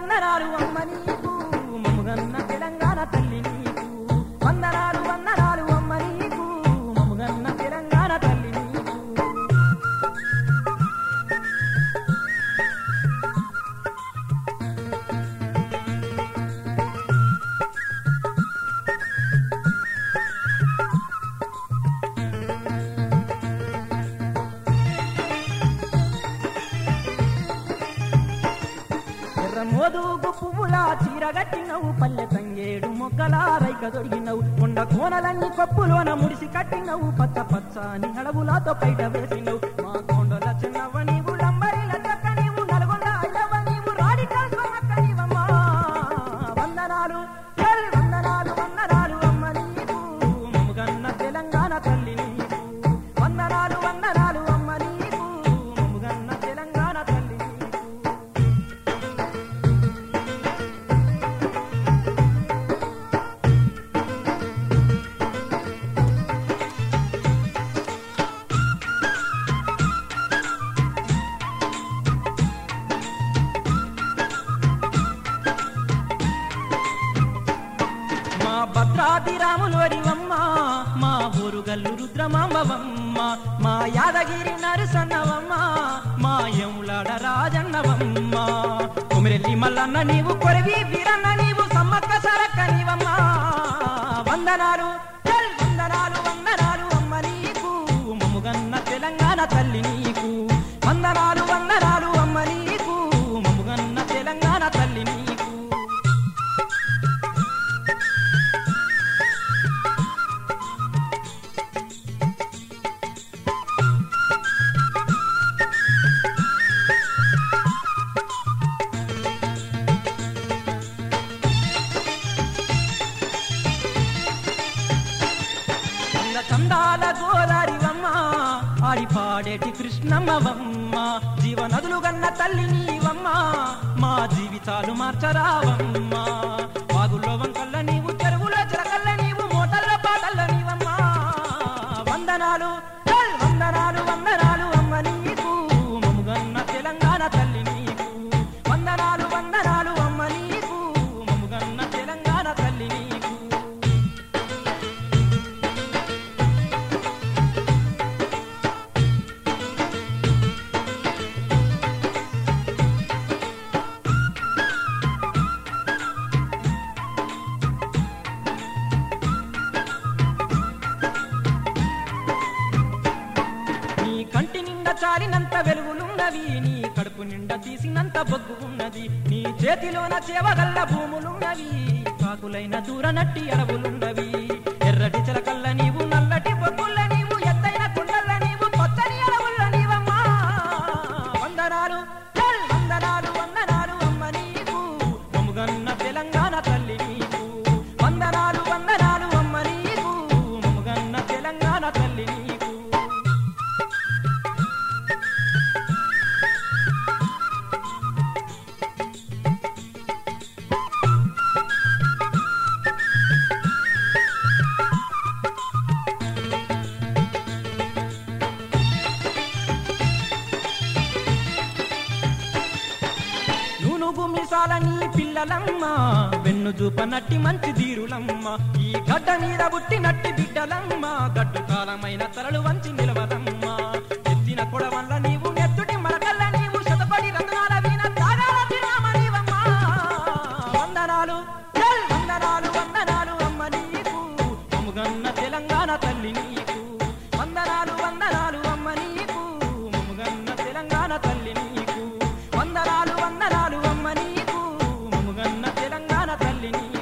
వందనాలు అమ్మ నీకు మముగన్న తెలంగాణ తల్లి నీకు వందనాలు వందనాలు అమ్మ నీకు మముగన్న తెలంగాణ తల్లి నీకు ఎర్ర మోదుగు పువ్వులా చీరగట్టినవు పల్లె తంగేడు మొక్కల రైక దొరికినవు కొండ కోనలన్నీ కొప్పులోన ముడిసి కట్టినవు పచ్చ పచ్చని అడవులతో బయట వేసినవు మా కొండల చిన్నవ నీవు లంబరిల చెక్క నీవు నల్గొండ అయ్యవ నీవు రాడికల్ సోమక్క నీవమ్మా వందనాలు ఎల్ వందనాలు వందనాలు అమ్మ నీకు మముగన్న తెలంగాణ తల్లి నీకు వందనాలు వందనాలు అమ్మ నీకు మముగన్న తెలంగాణ తల్లి నీకు మా భద్రాది రాములోరివమ్మ మా ఊరుగల్లు రుద్రమాంబవమ్మ మా యాదగిరి నరసన్నవమ్మ మా యములాడ రాజన్నవమ్మ కుమిరెల్లి మల్లన్న నీవు కొరవి వీరన్న నీవు సమ్మక్క సరక్క నీవమ్మ వందనాలు చల్ వందనాలు వందనాలు అమ్మ నీకు మముగన్న తెలంగాణ తల్లి నీకు వందనాలు వందనాలు అమ్మ నీకు మముగన్న తెలంగాణ తల్లి నీకు చంద చందాల గోదారివమ్మ ఆడి పాడేటి కృష్ణమ్మవమ్మ జీవనదులు గన్న తల్లి నీవమ్మ మా జీవితాలు మార్చరావమ్మ వాగుల్లో వంకల్ల నీవు చెరువుల చిలకల్ల నీవు మోటల్ల పాటల్ల నీవమ్మ వందనాలు చల్ వందనాలు వందనాలు అమ్మ నీకు మముగన్న తెలంగాణ తల్లి నీకు వందనాలు వందనాలు అమ్మ నీకు మముగన్న తెలంగాణ తల్లి నీకు నీ కంటి నిండా చాలినంత వెలుగులున్నవి నీ కడుపు నిండా తీసినంత బొగ్గు ఉన్నది నీ చేతిలోన చేవగల్ల భూములున్నవి కాకులైన దూర నట్టి అడవులున్నవి ఎర్రటి చిలకల్ల నీవు నల్లటి బొగ్గుల్ల నీవు ఎత్తైన కుండల్ల నీవు పచ్చని అడవుల్ల నీవమ్మా వందనాలు చల్ వందనాలు వందనాలు అమ్మ నీకు మముగన్న తెలంగాణ తల్లి నీకు వందనాలు వందనాలు అమ్మ నీకు మముగన్న తెలంగాణ తల్లి నీకు నూనుగు మిసాలని పిల్లలమ్మ వెన్ను చూపనట్టి మంచి ధీరులమ్మ ఈ గడ్డ మీద పుట్టినట్టి బిడ్డలమ్మ గడ్డు కాలమైన తరలు వంచి నిలవదమ్మ ఎత్తిన కొడవల్ల నీవు నెత్తుటి మరకల్ల నీవు శతపడి రంగునాల వీణ తాగాల తిరామ నీవమ్మ వందనాలు చల్ వందనాలు వందనాలు అమ్మ నీకు మముగన్న తెలంగాణ తల్లి నీకు వందనాలు వందనాలు అమ్మ నీకు మముగన్న తెలంగాణ తల్లి నీకు వందనాలు వందనాలు అమ్మ నీకు మముగన్న తెలంగాణ తల్లి నీకు